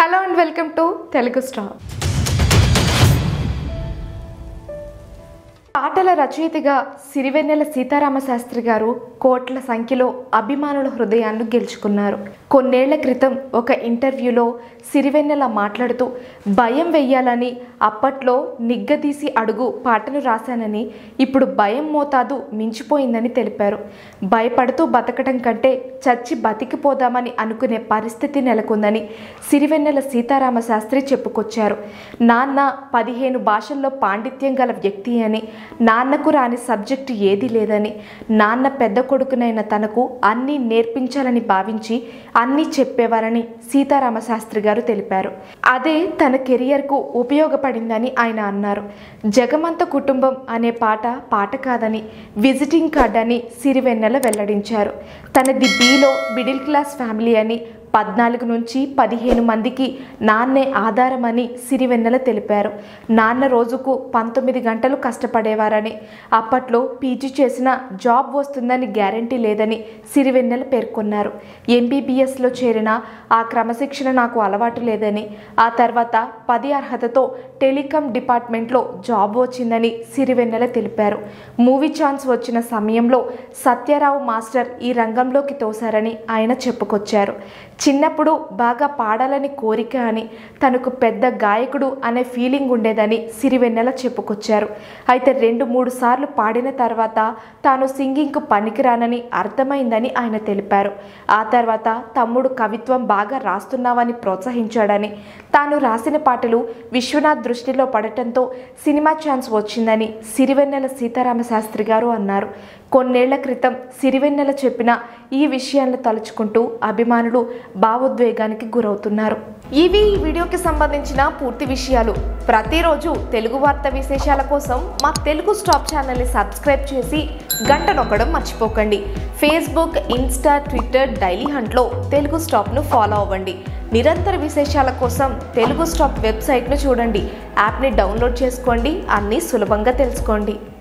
hello and welcome to Telugu star పాటల రచయితగా సిరివెన్నెల సీతారామ శాస్త్రి గారు కోట్ల సంఖ్యలో అభిమానుల హృదయాన్ని గెలుచుకున్నారు కొన్నేళ్ల క్రితం ఒక ఇంటర్వ్యూలో సిరివెన్నెల మాట్లాడుతూ భయం వెయ్యాలని అప్పట్లో నిగ్గదీసి అడుగు పాటను రాశానని ఇప్పుడు భయం మోతాదు మించిపోయిందని తెలిపారు భయపడుతూ బతకడం కంటే చచ్చి బతికిపోదామని అనుకునే పరిస్థితి నెలకొందని సిరివెన్నెల సీతారామ శాస్త్రి చెప్పుకొచ్చారు నాన్న పదిహేను భాషల్లో పాండిత్యం గల వ్యక్తి అని నాన్నకు రాని సబ్జెక్టు ఏదీ లేదని నాన్న పెద్ద కొడుకునైన తనకు అన్నీ నేర్పించాలని భావించి అన్నీ చెప్పేవారని సీతారామ శాస్త్రి గారు తెలిపారు అదే తన కెరియర్కు ఉపయోగపడిందని ఆయన అన్నారు జగమంత కుటుంబం అనే పాట పాట కాదని విజిటింగ్ కార్డ్ అని సిరివెన్నెల వెల్లడించారు తనది బీలో మిడిల్ క్లాస్ ఫ్యామిలీ అని పద్నాలుగు నుంచి పదిహేను మందికి నాన్నే ఆధారమని సిరివెన్నెల తెలిపారు నాన్న రోజుకు పంతొమ్మిది గంటలు కష్టపడేవారని అప్పట్లో పీజీ చేసిన జాబ్ వస్తుందని గ్యారంటీ లేదని సిరివెన్నెల పేర్కొన్నారు ఎంబీబీఎస్లో చేరిన ఆ క్రమశిక్షణ నాకు అలవాటు లేదని ఆ తర్వాత పది అర్హతతో టెలికాం డిపార్ట్మెంట్లో జాబ్ వచ్చిందని సిరివెన్నెల తెలిపారు మూవీ ఛాన్స్ వచ్చిన సమయంలో సత్యారావు మాస్టర్ ఈ రంగంలోకి తోశారని ఆయన చెప్పుకొచ్చారు చిన్నప్పుడు బాగా పాడాలని కోరిక అని తనకు పెద్ద గాయకుడు అనే ఫీలింగ్ ఉండేదని సిరివెన్నెల చెప్పుకొచ్చారు అయితే రెండు మూడు సార్లు పాడిన తర్వాత తాను సింగింగ్కు పనికిరానని అర్థమైందని ఆయన తెలిపారు ఆ తర్వాత తమ్ముడు కవిత్వం బాగా రాస్తున్నావని ప్రోత్సహించాడని తాను రాసిన పాటలు విశ్వనాథ్ దృష్టిలో పడటంతో సినిమా ఛాన్స్ వచ్చిందని సిరివెన్నెల సీతారామ శాస్త్రి గారు అన్నారు కొన్నేళ్ల క్రితం సిరివెన్నెల చెప్పిన ఈ విషయాలను తలుచుకుంటూ అభిమానులు భావోద్వేగానికి గురవుతున్నారు ఇవి ఈ వీడియోకి సంబంధించిన పూర్తి విషయాలు ప్రతిరోజు తెలుగు వార్త విశేషాల కోసం మా తెలుగు స్టాప్ ఛానల్ని సబ్స్క్రైబ్ చేసి గంట నొక్కడం మర్చిపోకండి ఫేస్బుక్ ఇన్స్టా ట్విట్టర్ డైలీ హంట్లో తెలుగు స్టాప్ను ఫాలో అవ్వండి నిరంతర విశేషాల కోసం తెలుగు స్టాప్ వెబ్సైట్ను చూడండి యాప్ని డౌన్లోడ్ చేసుకోండి అన్నీ సులభంగా తెలుసుకోండి